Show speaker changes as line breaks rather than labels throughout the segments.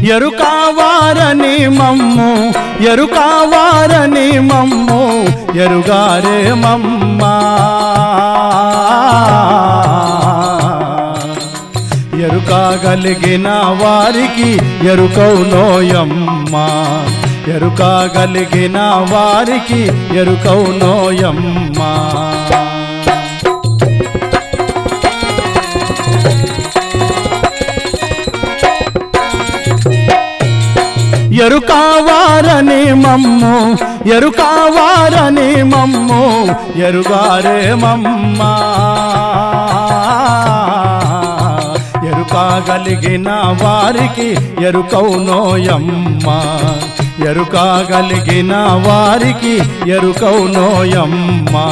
ఎరుకావారని మమ్ము ఎరుకావారని మమ్ము ఎరుగారే మమ్మా ఎరుకాగలిగిన వారికి ఎరుకౌనోయమ్మా ఎరుకాగలిగిన వారికి ఎరుకౌనోయమ్మా ఎరుకావారని మమ్ము ఎరుకావారని మమ్ము ఎరుగారే మమ్మా ఎరుకాగలిగిన వారికి ఎరుకౌనోయమ్మా ఎరుకాగలిగిన వారికి ఎరుకౌనోయమ్మా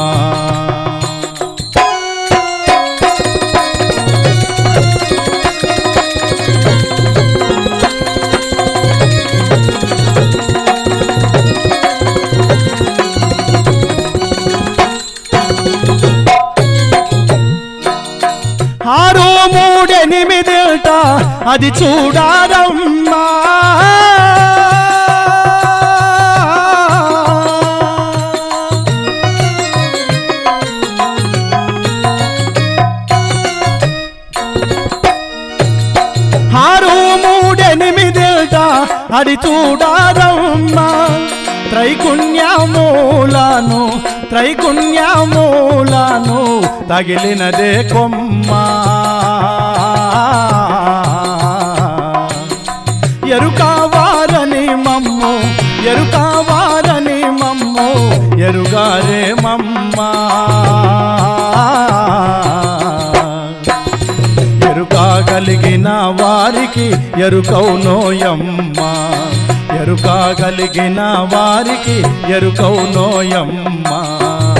ఆరు మూడెనిమిదిట అది చూడారమ్మా ఆరు మూడెనిమిదిట అది చూడారమ్మా త్రైకుణ్యమూలను త్రైకుణ్యమూలను తగిలినదే కొమ్మా ఎరుకావారని మమ్ము ఎరుకావారని మమ్ము ఎరుగారే మమ్మా ఎరుకాగలిగిన వారికి ఎరుకౌనోయమ్మా ఎరుకాగలిగిన వారికి ఎరుకౌనోయమ్మా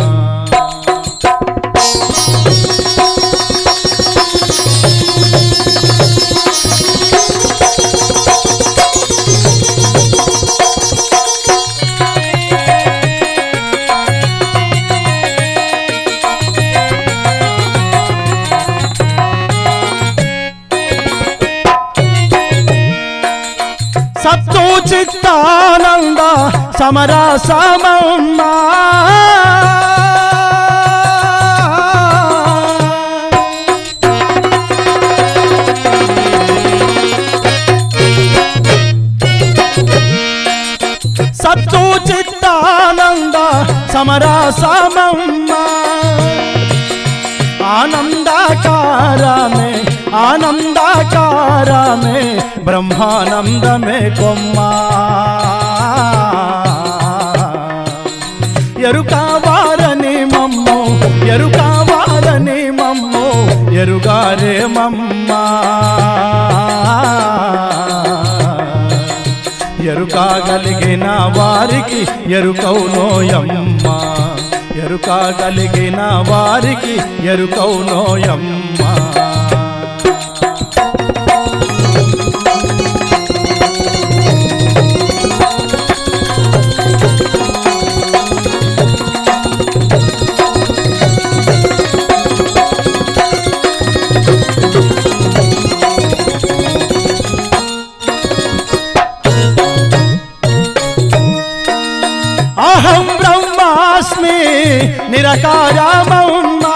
సత్తు చిత్తానంద సమరసమమ్మా సత్తు చిత్తానంద సమరసమమ్మా ఆనందాకారమే ఆనందాకారమే బ్రహ్మానందమే కొమ్మా ఎరుకావారని మమ్ము ఎరుకావారని మమ్ము ఎరుగారే మమ్మా ఎరుకాగలిగిన వారికి ఎరుకౌనోయమ్మా ఎరుకాగలిగిన వారికి ఎరుకౌనోయమ్మా అహం బ్రహ్మాస్మి నిరకారమమ్మా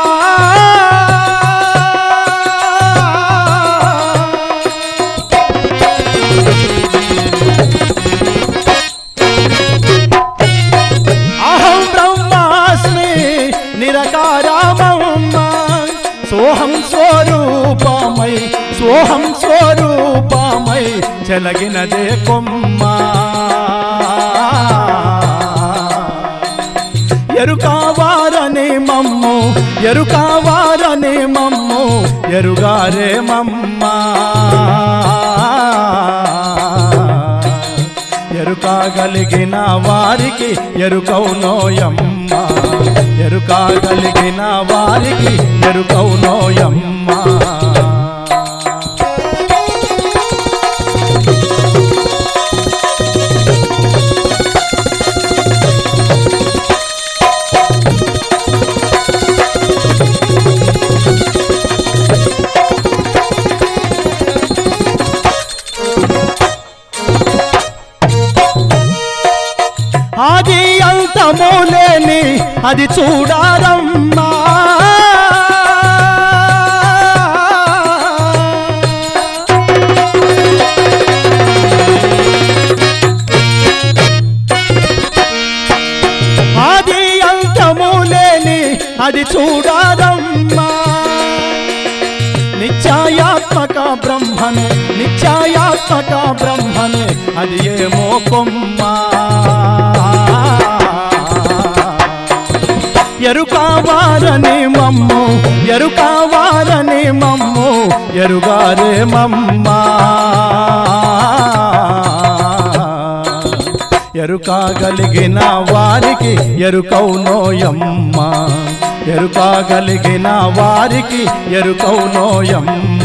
అహం బ్రహ్మాస్మి నిరకారమమ్మా సోహం స్వరూపమై సోహం స్వరూపమై చెలగినదే కొమ్మా ఎరుకావారని మమ్ము ఎరుకావారని మమ్ము ఎరుగారే మమ్మా ఎరుకాగలిగిన వారికి ఎరుకౌనోయమ్మా ఎరుకాగలిగిన వారికి ఎరుకౌనోయమ్మా అది చూడారమ్మా అది అంతము లేని అది చూడారమ్మా నిత్యాయాత్మక బ్రహ్మనే నిత్యాయాత్మక బ్రహ్మనే అది ఏమో కొమ్మా ఎరుకావారని మమ్ము ఎరుకావారని మమ్ము ఎరుగారే మమ్మా ఎరుకాగలిగిన వారికి ఎరుకౌనోయమ్మ ఎరుకాగలిగిన వారికి ఎరుకౌనోయమ్మ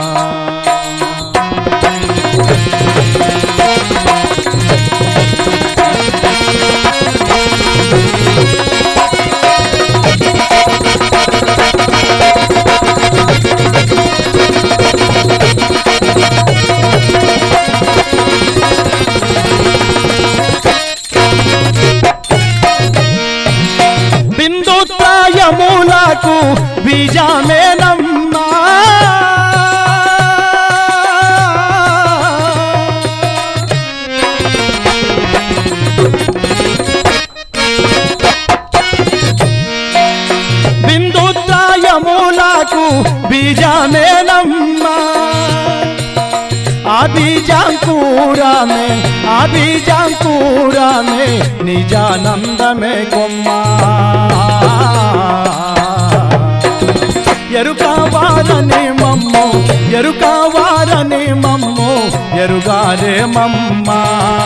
బిందుత్రాయములకు బీజమేనమ్మా బిందుత్రాయములకు బీజమేనమ్మా అభిజాంకూరా మే అభిజాంకూరా మే నిజానందమే కొమ్మా ఎరుకావారని మమ్ము ఎరుకావారని మమ్ము ఎరుగారే మమ్మా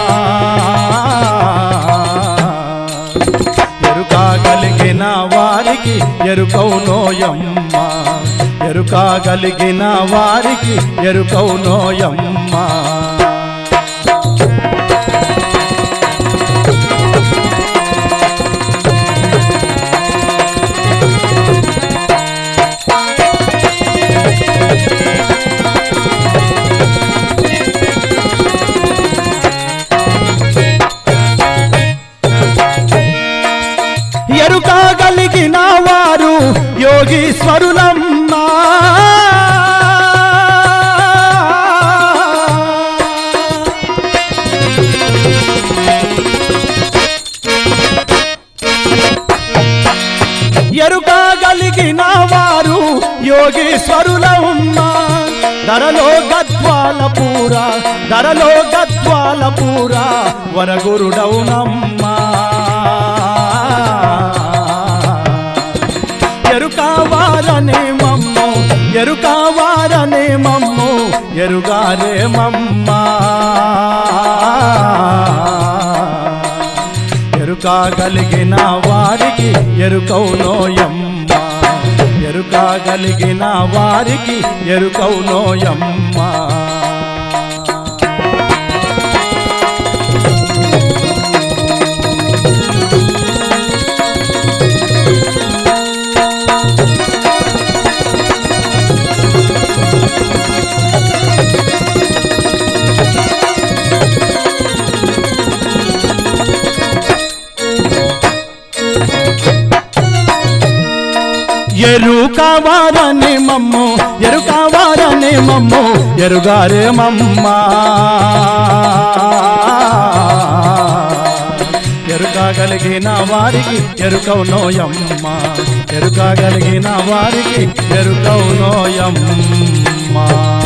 ఎరుకాగలిగిన వారికి ఎరుకౌనోయమ్మ ఎరుకాగలిగిన వారికి ఎరుకౌనోయమ్మ ఎరుకాగలిగిన వారు యోగీశ్వరులమ్మా ఎరుకాగలిగిన వారు యోగీశ్వరులమ్మా ధరలో గద్వాల పూర ధరలో గద్వాల పూర వరగురుడవునమ్మా ఎరుకావారనే మమ్ము ఎరుకావారనే మమ్ము ఎరుగారే మమ్మా ఎరుకాగలిగిన వారికి ఎరుకౌనోయమ్మ ఎరుకాగలిగిన వారికి ఎరుకౌనోయమ్మ ఎరుకావారని మమ్ము ఎరుకావారని మమ్ము ఎరుగారే మమ్మా ఎరుకాగలిగిన వారికి ఎరుకౌనోయమ్మ ఎరుకాగలిగిన వారికి ఎరుకౌనోయమ్మ